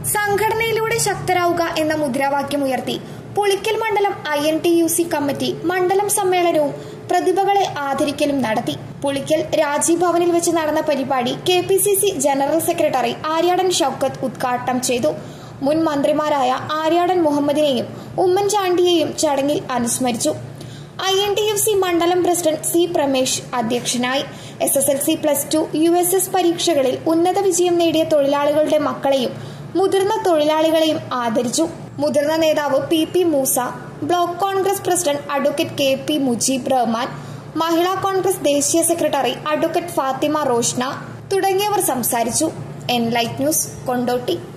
സംഘടനയിലൂടെ ശക്തരാവുക എന്ന മുദ്രാവാക്യം ഉയർത്തി പുളിക്കൽ മണ്ഡലം I N T U C committee മണ്ഡലം സമ്മേളനവും പ്രതിഭകളെ ആദരിക്കലും നടത്തി പുളിക്കൽ രാജീവ് ഭവനിൽ വെച്ച് നടന്ന പരിപാടി K P C C general secretary Aryadan Shoukath ഉദ്ഘാടനം ചെയ്തു മുൻ മന്ത്രിമാരായ ആര്യാടൻ മുഹമ്മദിനെയും ഉമ്മൻചാണ്ടിയെയും ചടങ്ങിൽ അനുസ്മരിച്ചു I N T F C മണ്ഡലം പ്രസിഡന്റ് സി പ്രമേഷ് അധ്യക്ഷനായി S S L C plus two U S S പരീക്ഷകളിൽ ഉന്നത വിജയം നേടിയ തൊഴിലാളികളുടെ മക്കളെയും മുതിർന്ന തൊഴിലാളികളെയും ആദരിച്ചു മുതിർന്ന നേതാവ് P P Moosa block Congress president advocate K P Mujeeb Rahman Mahila Congress ദേശീയ സെക്രട്ടറി അഡ്വക്കേറ്റ് ഫാത്തിമ റോഷ്ന തുടങ്ങിയവർ സംസാരിച്ചു എൻ ലൈറ്റ് ന്യൂസ് കൊണ്ടോട്ടി